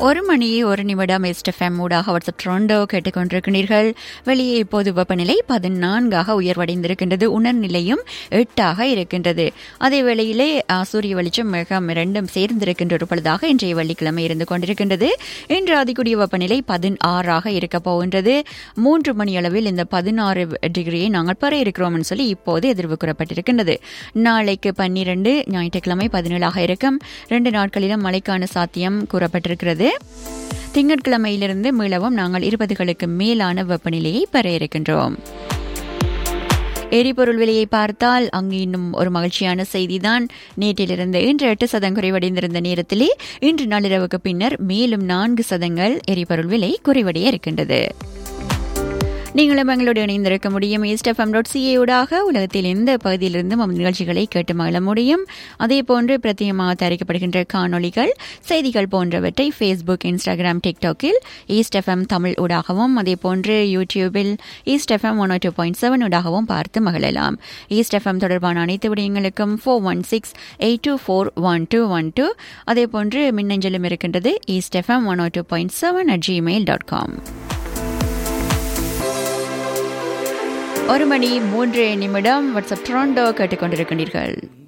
ஒரு மணி ஒரு நிமிடம் எஸ்டெஃப்எம் ஊடாக வாட்ஸ்அப் ட்ரோண்டோ கேட்டுக்கொண்டிருக்கிறீர்கள் வெளியே இப்போது வெப்பநிலை பதினான்காக உயர்வடைந்திருக்கின்றது உணர்நிலையும் எட்டாக இருக்கின்றது அதே வேளையிலே ஆ, சூரிய வெளிச்சம் மேகம் இரண்டும் சேர்ந்திருக்கின்ற ஒரு பொழுதாக இன்றைய வெள்ளிக்கிழமை இருந்து கொண்டிருக்கின்றது இன்று அதிகூடிய வெப்பநிலை பதினாறாக இருக்க போகின்றது மூன்று மணி அளவில் இந்த பதினாறு டிகிரியை நாங்கள் பெற இருக்கிறோம்னு சொல்லி இப்போது எதிர்வு கூறப்பட்டிருக்கின்றது நாளைக்கு பன்னிரண்டு ஞாயிற்றுக்கிழமை பதினேழாக இருக்கும் ரெண்டு நாட்களிலும் மழைக்கான சாத்தியம் கூறப்பட்டிருக்கிறது திங்கட்கிழமையிலிருந்து மீளவும் நாங்கள் இருபதுகளுக்கு மேலான வெப்பநிலையை பெற இருக்கின்றோம் எரிபொருள் விலையை பார்த்தால் அங்கு இன்னும் ஒரு மகிழ்ச்சியான செய்திதான் நேற்றிலிருந்து இன்று எட்டு சதம் குறைவடைந்திருந்த நேரத்திலே இன்று நள்ளிரவுக்கு பின்னர் மேலும் நான்கு சதங்கள் எரிபொருள் விலை குறைவடைய இருக்கின்றது நீங்களும் எங்களோடு இணைந்திருக்க முடியும் ஈஸ்டஃபம் டாட் சிஏயூடாக உலகத்தில் எந்த பகுதியிலிருந்தும் நம் நிகழ்ச்சிகளை கேட்டு மகிழ முடியும் அதே போன்று பிரத்யேகமாக தயாரிக்கப்படுகின்ற காணொளிகள் செய்திகள் போன்றவற்றை ஃபேஸ்புக் இன்ஸ்டாகிராம் டிக்டாக்கில் ஈஸ்டஃபம் தமிழ் ஊடாகவும் அதே போன்று யூடியூபில் East FM one two point seven ஊடாகவும் பார்த்து மகிழலாம் ஈஸ்டஃபம் தொடர்பான அனைத்து விடயங்களுக்கும் four one six eight two four one two one two அதே போன்று மின்னஞ்சலும் இருக்கின்றது East FM one two point seven at Gmail dot com ஒரு மணி மூன்று நிமிடம் வாட்ஸ்அப் ட்ரோண்டோ கேட்டுக்கொண்டிருக்கின்றீர்கள்